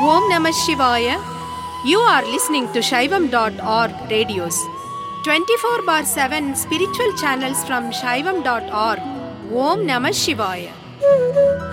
Om Namah Shivaya. You are listening to Shaivam.org radios. 24 bar 7 spiritual channels from Shaivam.org. Om Namah Shivaya.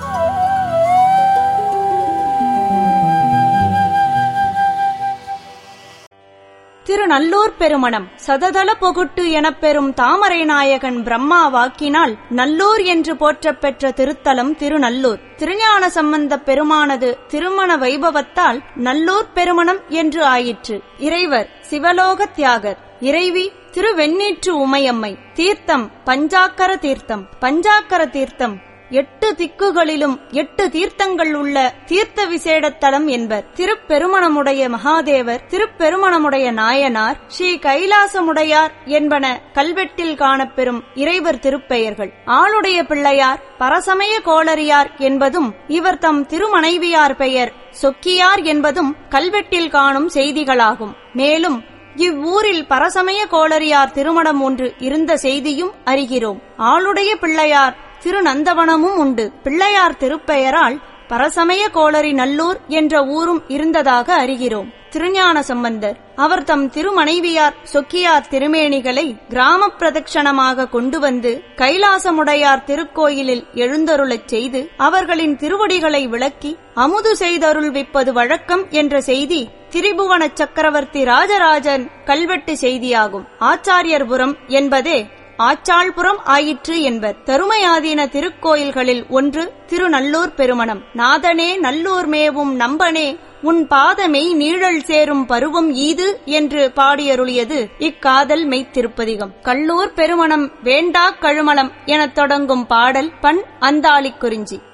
Thirunallur Perumanam சததள பொகுட்டு எனப்பெறும் தாமரை நாயகன் பிரம்மா வாக்கினால் நல்லூர் என்று போற்றப் பெற்ற திருத்தலம் திருநல்லூர் திருஞான சம்பந்தப் பெருமானது திருமண வைபவத்தால் நல்லூர் பெருமணம் என்று ஆயிற்று இறைவர் சிவலோக தியாகர் இறைவி திருவெண்ணீற்று உமையம்மை தீர்த்தம் பஞ்சாக்கர தீர்த்தம் பஞ்சாக்கர தீர்த்தம் எட்டு திக்குகளிலும் எட்டு தீர்த்தங்கள் உள்ள தீர்த்த விசேடத்தலம் என்பர் திருப்பெருமணமுடைய மகாதேவர் திருப்பெருமணமுடைய நாயனார் ஸ்ரீ கைலாசமுடையார் என்பன கல்வெட்டில் காணப்பெறும் இறைவர் திருப்பெயர்கள் ஆளுடைய பிள்ளையார் பரசமய கோளரியார் என்பதும் இவர் தம் திருமனைவியார் பெயர் சொக்கியார் என்பதும் கல்வெட்டில் காணும் செய்திகளாகும் மேலும் இவ்வூரில் பரசமய கோளரியார் திருமணம் ஒன்று இருந்த செய்தியும் அறிகிறோம் ஆளுடைய பிள்ளையார் திருநந்தவனமும் உண்டு பிள்ளையார் திருப்பெயரால் பரசமய கோளரி நல்லூர் என்ற ஊரும் இருந்ததாக அறிகிறோம் திருஞான சம்பந்தர் அவர் தம் திருமனைவியார் சொக்கியார் திருமேனிகளை கிராம பிரதட்சணமாக கொண்டு வந்து கைலாசமுடையார் திருக்கோயிலில் எழுந்தருளச் செய்து அவர்களின் திருவடிகளை விளக்கி அமுது செய்தருள்விப்பது வழக்கம் என்ற செய்தி திரிபுவன சக்கரவர்த்தி ராஜராஜன் கல்வெட்டு செய்தியாகும் ஆச்சாரியர்புரம் என்பதே ஆச்சாள்புரம் ஆயிற்று என்பர் தருமையாதீன திருக்கோயில்களில் ஒன்று திருநல்லூர் பெருமணம் நாதனே நல்லூர் மேவும் நம்பனே உன் பாதமெய் நீழல் சேரும் பருவம் ஈது என்று பாடியருளியது இக்காதல் மெய்த்திருப்பதிகம் கல்லூர் பெருமணம் வேண்டா கழுமலம் எனத் தொடங்கும் பாடல் பண் அந்தாளிக் குறிஞ்சி